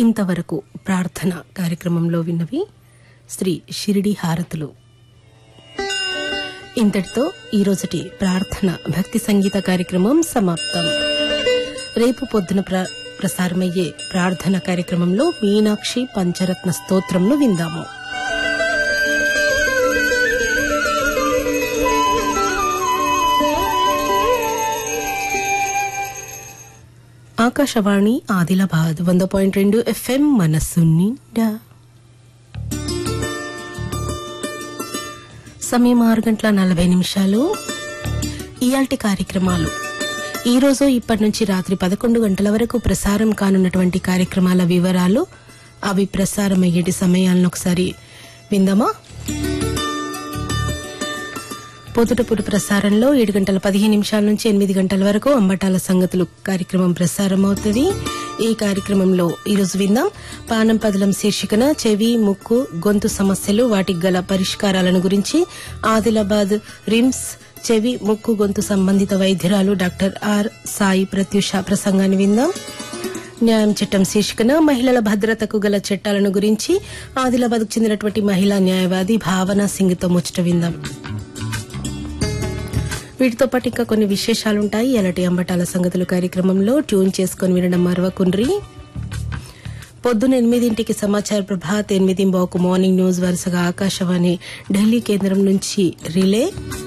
ఇంతవరకు ప్రార్థన కార్యక్రమంలో విన్నవి శ్రీ షిరిడి హారతులు ఇంతటితో ఈరోజుటి ప్రార్థన భక్తి సంగీత కార్యక్రమం సమాప్తం రేపు పొద్దున ప్ర- ప్రసారమయ్యే ప్రార్థన కార్యక్రమంలో మీనాక్షి పంచరత్న స్తోత్రంను విందాము ఆకాశవాణి ఆదిలాబాద్ వంద పాయింట్ రెండు ఎఫ్ఎం మనస్సు నిండా సమయం ఆరు గంటల నలభై నిమిషాలు ఇయాల్టి కార్యక్రమాలు ఈ రోజు ఇప్పటి నుంచి రాత్రి పదకొండు గంటల వరకు ప్రసారం కానున్నటువంటి కార్యక్రమాల వివరాలు అవి ప్రసారం అయ్యేటి సమయాలను ఒకసారి విందామా పొద్దుటపూట ప్రసారంలో ఏడు గంటల పదిహేను నిమిషాల నుంచి ఎనిమిది గంటల వరకు అంబటాల సంగతులు కార్యక్రమం ప్రసారం అవుతుంది ఈ కార్యక్రమంలో ఈరోజు విందాం పానం పదలం శీర్షికన చెవి ముక్కు గొంతు సమస్యలు వాటికి గల పరిష్కారాలను గురించి ఆదిలాబాద్ రిమ్స్ చెవి ముక్కు గొంతు సంబంధిత వైద్యురాలు డాక్టర్ ఆర్ సాయి ప్రత్యూష ప్రసంగాన్ని విందాం న్యాయం చట్టం శీర్షికన మహిళల భద్రతకు గల చట్టాలను గురించి ఆదిలాబాద్కు చెందినటువంటి మహిళా న్యాయవాది భావన సింగ్తో ముచ్చట విందాం వీటితో పాటు ఇంకా కొన్ని విశేషాలుంటాయి ఎలాంటి అంబటాల సంగతులు కార్యక్రమంలో ట్యూన్ చేసుకుని వినడం మరవకుండ్రి పొద్దున ఎనిమిదింటికి సమాచార ప్రభాత్ ఎనిమిది బాకు మార్నింగ్ న్యూస్ వరుసగా ఆకాశవాణి ఢిల్లీ కేంద్రం నుంచి రిలే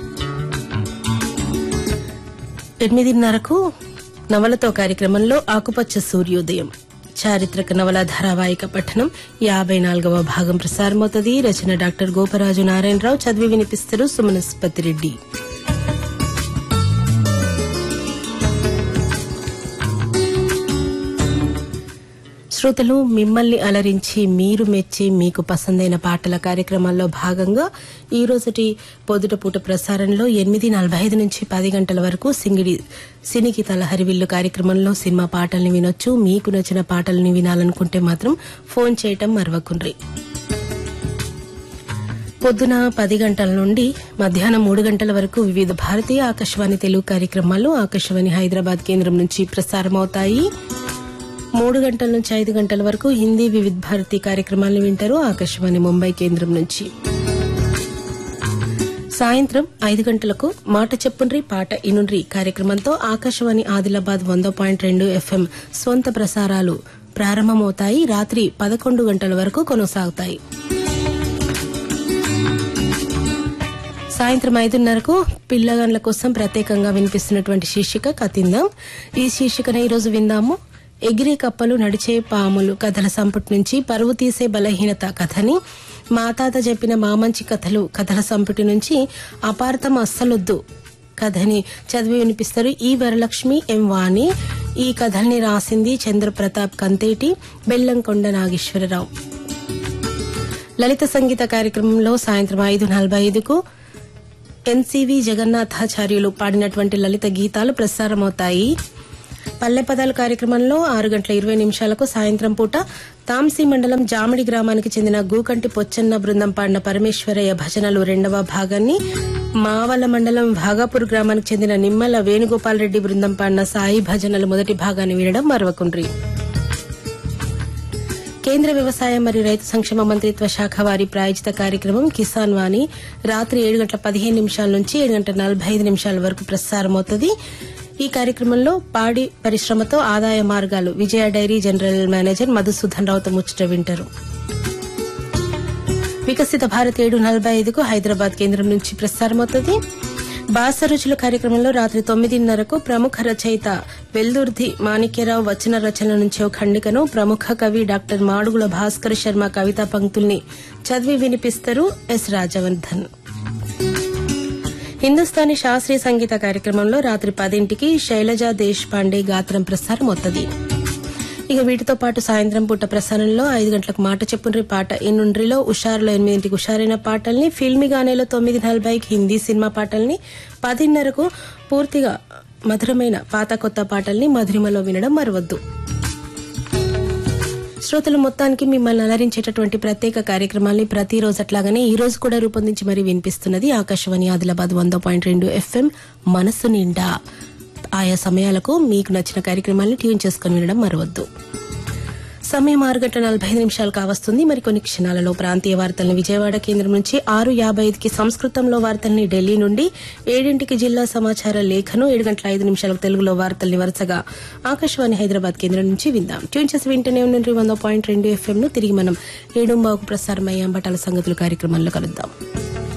ఎనిమిదిన్నరకు నవలతో కార్యక్రమంలో ఆకుపచ్చ సూర్యోదయం చారిత్రక నవల ధారావాహిక పఠనం యాభై నాలుగవ భాగం ప్రసారమవుతుంది రచన డాక్టర్ గోపరాజు నారాయణరావు చదివి వినిపిస్తారు సుమనస్పతి రెడ్డి శ్రోతలు మిమ్మల్ని అలరించి మీరు మెచ్చి మీకు పసందైన పాటల కార్యక్రమాల్లో భాగంగా ఈ రోజుటి పొద్దుట పూట ప్రసారంలో ఎనిమిది నలభై ఐదు నుంచి పది గంటల వరకు సింగిడి సినికి తలహరివిల్లు కార్యక్రమంలో సినిమా పాటల్ని వినొచ్చు మీకు నచ్చిన పాటల్ని వినాలనుకుంటే మాత్రం ఫోన్ చేయటం మరవకుండ్రి పొద్దున పది గంటల నుండి మధ్యాహ్నం మూడు గంటల వరకు వివిధ భారతీయ ఆకాశవాణి తెలుగు కార్యక్రమాలు ఆకాశవాణి హైదరాబాద్ కేంద్రం నుంచి ప్రసారమవుతాయి మూడు గంటల నుంచి ఐదు గంటల వరకు హిందీ వివిధ భారతి కార్యక్రమాలను వింటారు ఆకాశవాణి ముంబై కేంద్రం నుంచి సాయంత్రం ఐదు గంటలకు మాట చెప్పుండ్రి పాట ఇనుండ్రి కార్యక్రమంతో ఆకాశవాణి ఆదిలాబాద్ వంద పాయింట్ రెండు ఎఫ్ఎం స్వంత ప్రసారాలు ప్రారంభమవుతాయి రాత్రి పదకొండు గంటల వరకు కొనసాగుతాయి సాయంత్రం ఐదున్నరకు పిల్లగాండ్ల కోసం ప్రత్యేకంగా వినిపిస్తున్నటువంటి శీర్షిక కతిందాం ఈ శీర్షికన ఈరోజు విందాము ఎగిరే కప్పలు నడిచే పాములు కథల సంపుటి నుంచి పరువు తీసే బలహీనత కథని మా తాత చెప్పిన మామంచి కథలు కథల సంపుటి నుంచి అపార్థం అస్సలొద్దు కథని చదివి వినిపిస్తారు ఈ వరలక్ష్మి ఎం వాణి ఈ కథల్ని రాసింది చంద్రప్రతాప్ కంతేటి బెల్లంకొండ నాగేశ్వరరావు లలిత సంగీత కార్యక్రమంలో సాయంత్రం ఐదు నలభై ఐదుకు ఎన్సీవి జగన్నాథాచార్యులు పాడినటువంటి లలిత గీతాలు ప్రసారమవుతాయి పల్లె పదాల కార్యక్రమంలో ఆరు గంటల ఇరవై నిమిషాలకు సాయంత్రం పూట తాంసీ మండలం జామిడి గ్రామానికి చెందిన గూకంటి పొచ్చన్న బృందం పాడిన పరమేశ్వరయ్య భజనలు రెండవ భాగాన్ని మావల మండలం భాగాపూర్ గ్రామానికి చెందిన నిమ్మల వేణుగోపాల్ రెడ్డి బృందం పాడిన సాయి భజనలు మొదటి భాగాన్ని వినడం మరవకుండ్రి కేంద్ర వ్యవసాయ మరియు రైతు సంక్షేమ మంత్రిత్వ శాఖ వారి ప్రాయోజిత కార్యక్రమం కిసాన్ వాణి రాత్రి ఏడు గంటల పదిహేను నిమిషాల నుంచి ఏడు గంటల నలభై ఐదు నిమిషాల వరకు ప్రసారమవుతుంది ఈ కార్యక్రమంలో పాడి పరిశ్రమతో ఆదాయ మార్గాలు Vijaya dairy general manager Madhusudan రావుతో ముచ్చట వింటారు వికసిత భారత్ ఏడు నలభై ఐదుకు హైదరాబాద్ కేంద్రం నుంచి ప్రసారమవుతుంది బాస రుచుల కార్యక్రమంలో రాత్రి తొమ్మిదిన్నరకు ప్రముఖ రచయిత వెల్దుర్ది మాణిక్యరావు వచన రచన నుంచి ఓ ఖండికను ప్రముఖ కవి డాక్టర్ మాడుగుల భాస్కర్ శర్మ కవితా పంక్తుల్ని చదివి వినిపిస్తారు ఎస్ రాజవర్ధన్ హిందుస్థానీ శాస్త్రీయ సంగీత కార్యక్రమంలో రాత్రి పదింటికి శైలజా దేశ్ పాండే గాత్రం ప్రసారం అవుతుంది ఇక వీటితో పాటు సాయంత్రం పూట ప్రసారంలో ఐదు గంటలకు మాట చెప్పుండ్రి పాట ఎన్నుండ్రిలో ఉషారులో ఎనిమిదింటికి ఉషారైన పాటల్ని ఫిల్మీ గానేలో తొమ్మిది నలభైకి హిందీ సినిమా పాటల్ని పదిన్నరకు పూర్తిగా మధురమైన పాత కొత్త పాటల్ని మధురిమలో వినడం మరవద్దు శ్రోతలు మొత్తానికి మిమ్మల్ని అలరించేటటువంటి ప్రత్యేక కార్యక్రమాల్ని ప్రతిరోజు అట్లాగానే ఈ రోజు కూడా రూపొందించి మరీ వినిపిస్తున్నది ఆకాశవాణి ఆదిలాబాద్ వంద పాయింట్ రెండు ఎఫ్ఎం మనసు నిండా ఆయా సమయాలకు మీకు నచ్చిన కార్యక్రమాల్ని ట్యూన్ చేసుకుని వినడం మరవద్దు సమయం ఆరు గంటల నలభై ఐదు నిమిషాలు కావస్తుంది మరికొన్ని క్షణాలలో ప్రాంతీయ వార్తల్ని విజయవాడ కేంద్రం నుంచి ఆరు యాభై ఐదుకి సంస్కృతంలో వార్తల్ని ఢిల్లీ నుండి ఏడింటికి జిల్లా సమాచార లేఖను ఏడు గంటల ఐదు నిమిషాలకు తెలుగులో వార్తల్ని వరుసగా ఆకాశవాణి హైదరాబాద్ కేంద్రం నుంచి విందాం ట్యూన్ చేసి వింటూనే ఉండండి వంద పాయింట్ రెండు ఎఫ్ఎం ను తిరిగి మనం ఏడుంబావుకు ప్రసారమయ్యే అంబటాల సంగతులు కార్యక్రమంలో కలుద్దాం